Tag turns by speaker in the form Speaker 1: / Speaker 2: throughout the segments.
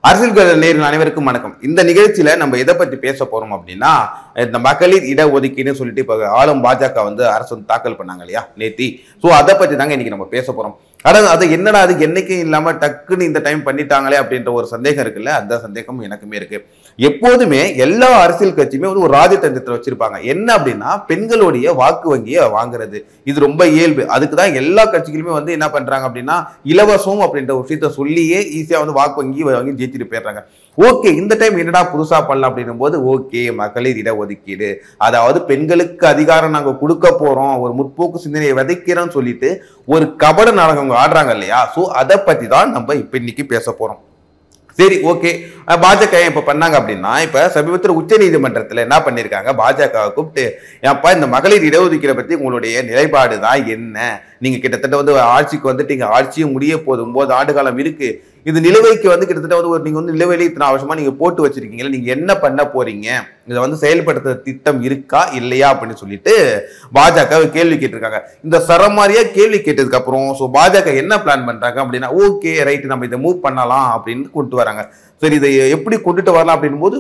Speaker 1: அரசியல் நேரில் அனைவருக்கும் வணக்கம் இந்த நிகழ்ச்சியில நம்ம எதை பத்தி பேச போறோம் அப்படின்னா இந்த மகளிர் இடஒதுக்கீடுன்னு சொல்லிட்டு இப்ப ஆளும் பாஜக வந்து அரசு வந்து தாக்கல் பண்ணாங்க இல்லையா நேத்தி சோ அதை பத்தி தாங்க இன்னைக்கு நம்ம பேச போறோம் அதாவது அது என்னடா அது என்னைக்கும் இல்லாம டக்குன்னு இந்த டைம் பண்ணிட்டாங்களே அப்படின்ற ஒரு சந்தேகம் இருக்குல்ல அந்த சந்தேகம் எனக்குமே இருக்கு எப்போதுமே எல்லா அரசியல் கட்சியுமே வந்து ஒரு ராஜதந்திரத்தை வச்சிருப்பாங்க என்ன அப்படின்னா பெண்களுடைய வாக்கு வங்கியை வாங்குறது இது ரொம்ப இயல்பு அதுக்கு தான் எல்லா கட்சிகளுமே வந்து என்ன பண்றாங்க அப்படின்னா இலவசம் அப்படின்ற ஒரு விஷயத்த சொல்லியே ஈஸியா வந்து வாக்கு வங்கி வாங்கி ஜெயிச்சுட்டு போயிடுறாங்க ஓகே இந்த டைம் என்னடா புதுசா பண்ணலாம் அப்படின்னும் போது ஓகே மகளிர் இடஒதுக்கீடு அதாவது பெண்களுக்கு அதிகாரம் நாங்க கொடுக்க போறோம் ஒரு முற்போக்கு சிந்தனையை விதைக்கிறோம்னு சொல்லிட்டு ஒரு கபட நாடகம் அவங்க ஆடுறாங்க இல்லையா ஸோ அதை பத்தி தான் நம்ம இப்ப இன்னைக்கு பேச போறோம் சரி ஓகே பாஜக ஏன் இப்ப பண்ணாங்க அப்படின்னா இப்ப சமீபத்தில் உச்ச நீதிமன்றத்துல என்ன பண்ணிருக்காங்க பாஜகவை கூப்பிட்டு ஏன்ப்பா இந்த மகளிர் இடஒதுக்கீடை பத்தி உங்களுடைய நிலைப்பாடு தான் என்ன நீங்க கிட்டத்தட்ட வந்து ஆட்சிக்கு வந்துட்டீங்க ஆட்சியும் முடிய போது ஒன்பது ஆண்டு காலம் இருக்கு இது நிலுவைக்கு வந்து கிட்டத்தட்ட வந்து ஒரு நீங்க வந்து நிலுவையில இத்தனை அவசரமா நீங்க போட்டு வச்சிருக்கீங்களா நீங்க என்ன பண்ண போறீங்க இதை வந்து செயல்படுத்த திட்டம் இருக்கா இல்லையா அப்படின்னு சொல்லிட்டு பாஜக கேள்வி கேட்டிருக்காங்க இந்த சரமாரியா கேள்வி கேட்டதுக்கு அப்புறம் ஸோ பாஜக என்ன பிளான் பண்றாங்க அப்படின்னா ஓகே ரைட் நம்ம இதை மூவ் பண்ணலாம் அப்படின்னு கொண்டு வராங்க சரி இதை எப்படி கொண்டுட்டு வரலாம் அப்படின் போது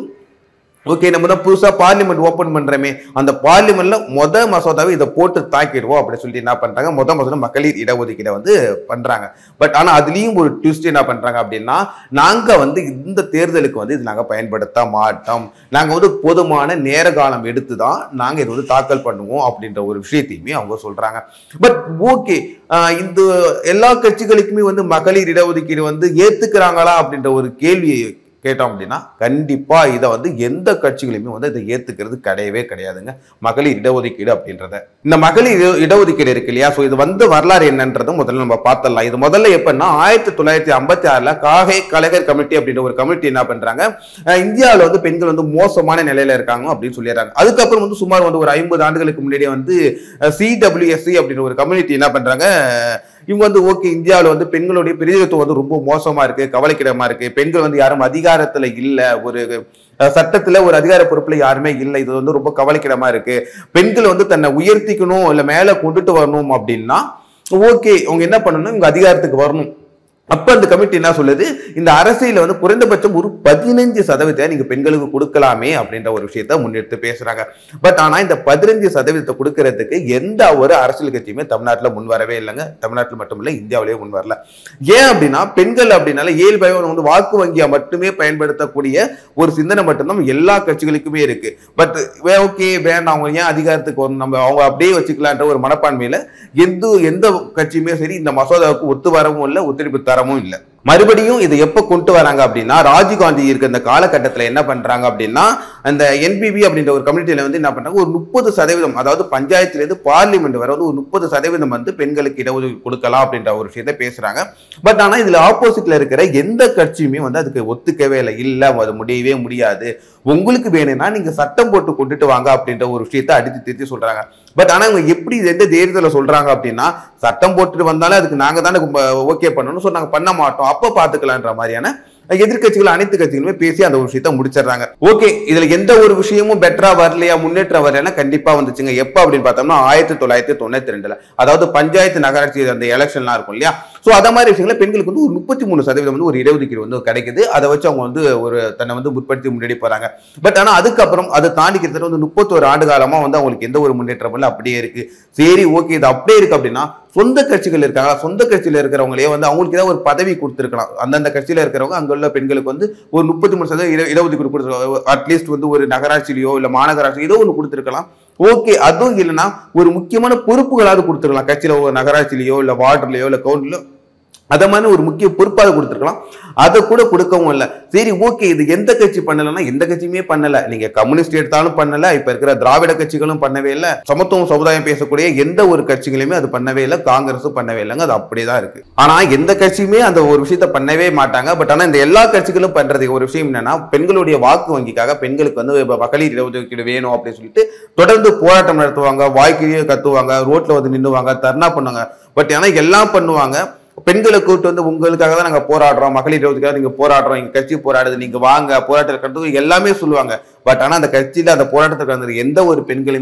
Speaker 1: ஓகே நம்ம தான் புதுசாக பார்லிமெண்ட் ஓப்பன் பண்ணுறமே அந்த பார்லிமெண்ட்ல மொத மசோதாவை இதை போட்டு தாக்கிடுவோம் அப்படின்னு சொல்லிட்டு என்ன பண்ணுறாங்க மொத மசோதா மகளிர் இடஒதுக்கீடை வந்து பண்ணுறாங்க பட் ஆனால் அதுலேயும் ஒரு ட்விஸ்ட் என்ன பண்ணுறாங்க அப்படின்னா நாங்கள் வந்து இந்த தேர்தலுக்கு வந்து இது நாங்கள் பயன்படுத்த மாட்டோம் நாங்கள் வந்து பொதுமான நேர காலம் எடுத்து தான் நாங்கள் இது வந்து தாக்கல் பண்ணுவோம் அப்படின்ற ஒரு விஷயத்தையுமே அவங்க சொல்கிறாங்க பட் ஓகே இந்த எல்லா கட்சிகளுக்குமே வந்து மகளிர் இடஒதுக்கீடு வந்து ஏற்றுக்கிறாங்களா அப்படின்ற ஒரு கேள்வி கேட்டோம் அப்படின்னா கண்டிப்பா இதை வந்து எந்த கட்சிகளுமே வந்து இதை ஏத்துக்கிறது கிடையவே கிடையாதுங்க மகளிர் இடஒதுக்கீடு அப்படின்றத இந்த மகளிர் இட- இடஒதுக்கீடு இருக்கு இல்லையா ஸோ இது வந்து வரலாறு என்னன்றதை முதல்ல நம்ம பார்த்தலாம் இது முதல்ல எப்படின்னா ஆயிரத்தி தொள்ளாயிரத்தி ஐம்பத்தி ஆறுல காகை கலைஞர் கமிட்டி அப்படின்ற ஒரு கமிட்டி என்ன பண்றாங்க அஹ் இந்தியாவில் வந்து பெண்கள் வந்து மோசமான நிலையில இருக்காங்க அப்படின்னு சொல்லிடுறாங்க அதுக்கப்புறம் வந்து சுமார் வந்து ஒரு ஐம்பது ஆண்டுகளுக்கு முன்னாடியே வந்து சிடபிள்யூஎஸ்சி அப்படின்ற ஒரு கம்யூனிட்டி என்ன பண்றாங்க இவங்க வந்து ஓகே இந்தியாவில் வந்து பெண்களுடைய பிரதிநிதித்துவம் வந்து ரொம்ப மோசமா இருக்கு கவலைக்கிடமா இருக்கு பெண்கள் வந்து யாரும் அதிகாரத்துல இல்ல ஒரு அஹ், சட்டத்துல ஒரு அதிகார பொறுப்புல யாருமே இல்லை இது வந்து ரொம்ப கவலைக்கிடமா இருக்கு பெண்கள் வந்து தன்னை உயர்த்திக்கணும் இல்ல மேல கொண்டுட்டு வரணும் அப்படின்னா ஓகே அவங்க என்ன பண்ணணும் இவங்க அதிகாரத்துக்கு வரணும் அப்ப அந்த கமிட்டி என்ன சொல்லுது இந்த அரசியல வந்து குறைந்தபட்சம் ஒரு பதினஞ்சு சதவீதத்தை நீங்க பெண்களுக்கு கொடுக்கலாமே அப்படின்ற ஒரு விஷயத்த முன்னெடுத்து பேசுறாங்க பட் ஆனா இந்த பதினஞ்சு சதவீதத்தை கொடுக்கறதுக்கு எந்த ஒரு அரசியல் கட்சியுமே தமிழ்நாட்டுல முன் வரவே இல்லைங்க தமிழ்நாட்டில் மட்டும் இல்ல இந்தியாவிலேயே முன் வரல ஏன் அப்படின்னா பெண்கள் அப்படின்னால இயல்பாக வந்து வாக்கு வங்கியா மட்டுமே பயன்படுத்தக்கூடிய ஒரு சிந்தனை மட்டும்தான் எல்லா கட்சிகளுக்குமே இருக்கு பட் ஓகே வேண்டாம் அவங்க ஏன் அதிகாரத்துக்கு வரணும் நம்ம அவங்க அப்படியே வச்சுக்கலான்ற ஒரு மனப்பான்மையில எந்த எந்த கட்சியுமே சரி இந்த மசோதாவுக்கு ஒத்து வரவும் இல்லை ஒத்துழைப்பு தரவும் இல்லை மறுபடியும் இதை எப்போ கொண்டு வராங்க அப்படின்னா ராஜீவ்காந்தி இருக்க இந்த காலகட்டத்தில் என்ன பண்றாங்க அப்படின்னா அந்த என்பிபி அப்படின்ற ஒரு கம்யூனிட்டியில வந்து என்ன பண்றாங்க ஒரு முப்பது சதவீதம் அதாவது பஞ்சாயத்துலேருந்து பார்லிமெண்ட் வரை வந்து ஒரு முப்பது சதவீதம் வந்து பெண்களுக்கு இடஒதுக்கீடு கொடுக்கலாம் அப்படின்ற ஒரு விஷயத்த பேசுறாங்க பட் ஆனா இதுல ஆப்போசிட்ல இருக்கிற எந்த கட்சியுமே வந்து அதுக்கு ஒத்துக்கவே இல்லை இல்ல அது முடியவே முடியாது உங்களுக்கு வேணும்னா நீங்க சட்டம் போட்டு கொண்டுட்டு வாங்க அப்படின்ற ஒரு விஷயத்த அடித்து திருத்தி சொல்றாங்க பட் ஆனா இவங்க எப்படி இது எந்த தைரியத்துல சொல்றாங்க அப்படின்னா சட்டம் போட்டுட்டு வந்தாலும் அதுக்கு நாங்க தானே ஓகே பண்ணணும் ஸோ நாங்க பண்ண மாட்டோம் அப்போ பாத்துக்கலான்ற மாதிரியான எதிர்க்கட்சிகள் அனைத்து கட்சிகளுமே பேசி அந்த ஒரு விஷயத்த முடிச்சிடுறாங்க ஓகே இதுல எந்த ஒரு விஷயமும் பெட்டரா வரலையா முன்னேற்றம் வரலைன்னா கண்டிப்பா வந்துச்சுங்க எப்ப அப்படின்னு பார்த்தோம்னா ஆயிரத்தி தொள்ளாயிரத்தி தொண்ணூத்தி ரெண்டுல அதாவது பஞ்சாயத்து நகராட்சி அந்த எலெக்ஷன்லாம் இருக்கும் இல்லையா சோ அத மாதிரி விஷயங்கள பெண்களுக்கு வந்து ஒரு முப்பத்தி மூணு சதவீதம் வந்து ஒரு இடஒதுக்கீடு வந்து கிடைக்குது அதை வச்சு அவங்க வந்து ஒரு தன்னை வந்து முற்படுத்தி முன்னாடி போறாங்க பட் ஆனா அதுக்கப்புறம் அதை தாண்டி கிட்டத்தட்ட வந்து முப்பத்தோரு ஆண்டு காலமா வந்து அவங்களுக்கு எந்த ஒரு முன்னேற்றமும் இல்லை அப்படியே இருக்கு சரி ஓகே இது அப்படியே இருக்கு அப்படின்னா சொந்த கட்சிகள் இருக்காங்க சொந்த கட்சியில இருக்கிறவங்களே வந்து அவங்களுக்கு ஏதாவது ஒரு பதவி கொடுத்துருக்கலாம் அந்தந்த கட்சியில இருக்கிறவங்க அங்க உள்ள பெண்களுக்கு வந்து ஒரு முப்பத்தி மூணு சதவீதம் இட- இடஒதுக்கீடு கொடுத்துருக்கலாம் அட்லீஸ்ட் வந்து ஒரு நகராட்சியிலையோ இல்ல மாநகராட்சி ஏதோ ஒன்று கொடுத்துருக்கலாம் ஓகே அதுவும் இல்லைன்னா ஒரு முக்கியமான பொறுப்புகளாவது கொடுத்துருக்கலாம் கட்சியில ஒரு நகராட்சியிலையோ இல்ல வார்டுலையோ இல்ல கவுன்சிலோ அத மாதிரி ஒரு முக்கிய பொறுப்பாக கொடுத்துருக்கலாம் அதை கூட கொடுக்கவும் இல்லை சரி ஓகே இது எந்த கட்சி பண்ணலைன்னா எந்த கட்சியுமே பண்ணல நீங்க கம்யூனிஸ்ட் எடுத்தாலும் பண்ணல இப்ப இருக்கிற திராவிட கட்சிகளும் பண்ணவே இல்லை சமத்துவம் சமுதாயம் பேசக்கூடிய எந்த ஒரு கட்சிகளுமே அது பண்ணவே இல்லை காங்கிரஸும் பண்ணவே இல்லைங்க அது அப்படியே தான் இருக்கு ஆனா எந்த கட்சியுமே அந்த ஒரு விஷயத்த பண்ணவே மாட்டாங்க பட் ஆனா இந்த எல்லா கட்சிகளும் பண்றது ஒரு விஷயம் என்னன்னா பெண்களுடைய வாக்கு வங்கிக்காக பெண்களுக்கு வந்து இப்ப மகளிர் இடஒதுக்கீடு வேணும் அப்படின்னு சொல்லிட்டு தொடர்ந்து போராட்டம் நடத்துவாங்க வாய்க்கிலேயே கத்துவாங்க ரோட்ல வந்து நின்னுவாங்க தர்ணா பண்ணுவாங்க பட் ஆனா எல்லாம் பண்ணுவாங்க பெண்களை கூப்பிட்டு வந்து உங்களுக்காக தான் நாங்க போராடுறோம் மகளிர் இருபதுக்காக நீங்க போராடுறோம் எங்க கட்சி போராடுது நீங்க வாங்க போராட்டத்தில் கலந்து எல்லாமே சொல்லுவாங்க பட் ஆனா அந்த கட்சியில அந்த போராட்டத்தில் கலந்தது எந்த ஒரு பெண்களுமே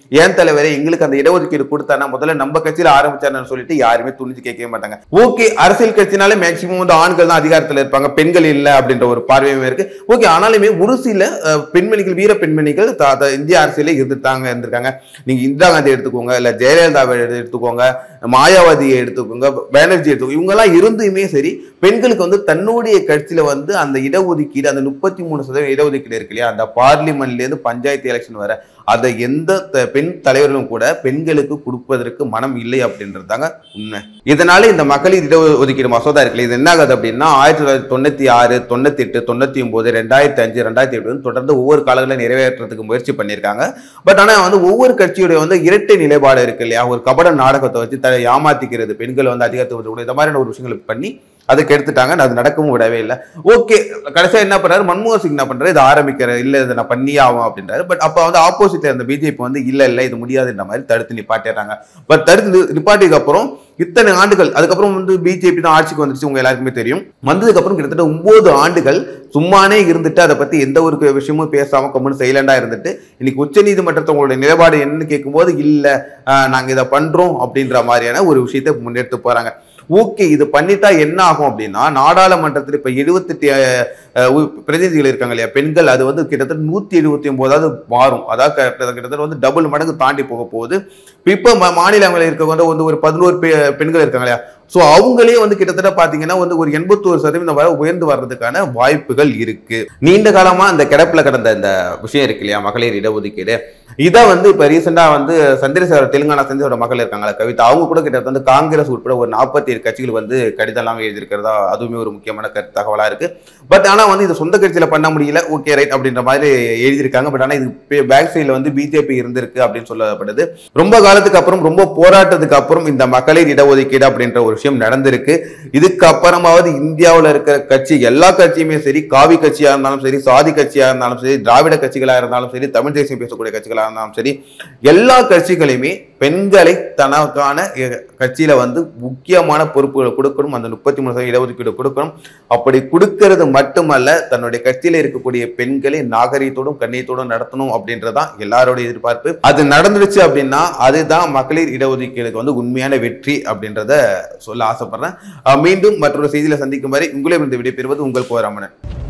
Speaker 1: ஏன் தலைவரே எங்களுக்கு அந்த இடஒதுக்கீடு கொடுத்தானா முதல்ல நம்ம கட்சியில ஆரம்பிச்சாருன்னு சொல்லிட்டு யாருமே துணிஞ்சு கேட்கவே மாட்டாங்க ஓகே அரசியல் கட்சினாலே மேக்சிமம் வந்து ஆண்கள் தான் அதிகாரத்துல இருப்பாங்க பெண்கள் இல்ல அப்படின்ற ஒரு பார்வையுமே இருக்கு ஓகே ஆனாலுமே ஒரு சில அஹ், பெண்மணிகள் வீர பெண்மணிகள் த- த- இந்திய அரசியல இருந்துட்டாங்க இருந்திருக்காங்க நீங்க இந்திரா காந்தி எடுத்துக்கோங்க இல்ல ஜெயலலிதாவை எடுத்துக்கோங்க மாயாவதியை எடுத்துக்கோங்க பானர்ஜி எடுத்துக்கோங்க இவங்க எல்லாம் இருந்துமே சரி பெண்களுக்கு வந்து தன்னுடைய கட்சியில வந்து அந்த இடஒதுக்கீடு அந்த முப்பத்தி மூணு சதவீதம் இடஒதுக்கீடு இருக்கு இல்லையா அந்த பார்லிமெண்ட்ல இருந்து பஞ்சாயத்து எலெக்ஷன் வர அதை எந்த த- பெண் தலைவர்களும் கூட பெண்களுக்கு கொடுப்பதற்கு மனம் இல்லை அப்படின்றது தாங்க உண்மை இதனால இந்த மகளிர் இடஒதுக்கீடு மசோதா இருக்குல்ல இது என்ன ஆகுது அப்படின்னா ஆயிரத்தி தொள்ளாயிரத்தி தொண்ணூத்தி ஆறு தொண்ணூத்தி எட்டு தொண்ணூத்தி ஒன்பது ரெண்டாயிரத்தி அஞ்சு ரெண்டாயிரத்தி எட்டு தொடர்ந்து ஒவ்வொரு காலங்களில் நிறைவேற்றுறதுக்கு முயற்சி பண்ணியிருக்காங்க பட் ஆனா வந்து ஒவ்வொரு கட்சியுடைய வந்து இரட்டை நிலைப்பாடு இருக்கு இல்லையா ஒரு கபட நாடகத்தை வச்சு த ஏமாத்திக்கிறது பெண்கள் வந்து அதிகாரத்தை வந்து இந்த மாதிரியான ஒரு விஷயங்களை பண்ணி அதுக்கு எடுத்துட்டாங்க அது நடக்கவும் விடவே இல்லை ஓகே கடைசியா என்ன பண்றாரு மன்மோகன் சிங் என்ன பண்றாரு இதை ஆரம்பிக்கிற இல்ல இதை நான் பண்ணியே ஆகும் அப்படின்றாரு பட் அப்ப வந்து ஆப்போசிட்ல இருந்த பிஜேபி வந்து இல்ல இல்ல இது முடியாதுன்ற மாதிரி தடுத்து நிப்பாட்டிடுறாங்க பட் தடுத்து நி- நிப்பாட்டியதுக்கு அப்புறம் இத்தனை ஆண்டுகள் அதுக்கப்புறம் வந்து பிஜேபி தான் ஆட்சிக்கு வந்துச்சு உங்க எல்லாருக்குமே தெரியும் வந்ததுக்கு அப்புறம் கிட்டத்தட்ட ஒன்பது ஆண்டுகள் சும்மானே இருந்துட்டு அதை பத்தி எந்த ஒரு விஷயமும் பேசாம கம்முன்னு சைலண்டா இருந்துட்டு இன்னைக்கு உச்ச நீதிமன்றத்தை உங்களுடைய நிலைப்பாடு என்னன்னு கேட்கும்போது இல்ல ஆஹ், நாங்க இதை பண்றோம் அப்படின்ற மாதிரியான ஒரு விஷயத்தை முன்னெடுத்து போறாங்க ஓகே இது பண்ணிட்டா என்ன ஆகும் அப்படின்னா நாடாளுமன்றத்தில் இப்ப எழுபத்தெட்டு பிரதிநிதிகள் இருக்காங்க இல்லையா பெண்கள் அது வந்து கிட்டத்தட்ட நூத்தி எழுபத்தி ஒன்பதாவது மாறும் அதாவது கிட்ட- கிட்டத்தட்ட வந்து டபுள் மடங்கு தாண்டி போக போகுது இப்ப ம- மாநிலங்களில் இருக்க வந்து வந்து ஒரு பதினோரு பெ- பெண்கள் இருக்காங்க இல்லையா ஸோ அவங்களே வந்து கிட்டத்தட்ட பாத்தீங்கன்னா வந்து ஒரு எண்பத்தோரு சதவீதம் வரை உயர்ந்து வர்றதுக்கான வாய்ப்புகள் இருக்கு நீண்ட காலமா அந்த கிடப்புல கிடந்த இந்த விஷயம் இருக்கு இல்லையா மகளிர் இடஒதுக்கீடு இதை வந்து இப்ப ரீசெண்டா வந்து சந்திரசேகர் தெலுங்கானா சந்திரோட மகள் இருக்காங்களா கவிதா அவங்க கூட கிட்ட வந்து காங்கிரஸ் உட்பட ஒரு நாற்பத்தி ஏழு கட்சிகள் வந்து கடிதம் எல்லாம் எழுதியிருக்கிறதா அதுவுமே ஒரு முக்கியமான கருத்து தகவலா இருக்கு பட் ஆனா வந்து இது சொந்த கட்சியில பண்ண முடியல ஓகே ரைட் அப்படின்ற மாதிரி எழுதியிருக்காங்க பட் ஆனா இது பேக் சைடுல வந்து பிஜேபி இருந்திருக்கு அப்படின்னு சொல்லப்படுது ரொம்ப காலத்துக்கு அப்புறம் ரொம்ப போராட்டத்துக்கு அப்புறம் இந்த மகளிர் இடஒதுக்கீடு அப்படின்ற ஒரு விஷயம் நடந்திருக்கு இதுக்கு அப்புறமாவது இந்தியாவுல இருக்கிற கட்சி எல்லா கட்சியுமே சரி காவி கட்சியா இருந்தாலும் சரி சாதி கட்சியா இருந்தாலும் சரி திராவிட கட்சிகளா இருந்தாலும் சரி தமிழ் தேசியம் பேசக்கூடிய கட்சிகளா இருந்தாலும் சரி எல்லா கட்சிகளையுமே பெண்களை தனக்கான எ- கட்சியில வந்து முக்கியமான பொறுப்புகளை கொடுக்கணும் அந்த முப்பத்தி மூணு சதவீத இடஒதுக்கீடு கொடுக்கணும் அப்படி கொடுக்கிறது மட்டுமல்ல தன்னுடைய கட்சியில இருக்கக்கூடிய பெண்களை நாகரீகத்தோடும் கண்ணியத்தோடும் நடத்தணும் அப்படின்றதான் எல்லாரோட எதிர்பார்ப்பு அது நடந்துருச்சு அப்படின்னா அதுதான் மகளிர் இடஒதுக்கீடுக்கு வந்து உண்மையான வெற்றி அப்படின்றத சொல்ல ஆசைப்படுறேன் அஹ் மீண்டும் மற்றொரு செய்தியில சந்திக்கும் வரை உங்களிடம் விடைபெறுவது உங்கள் கோராமணன்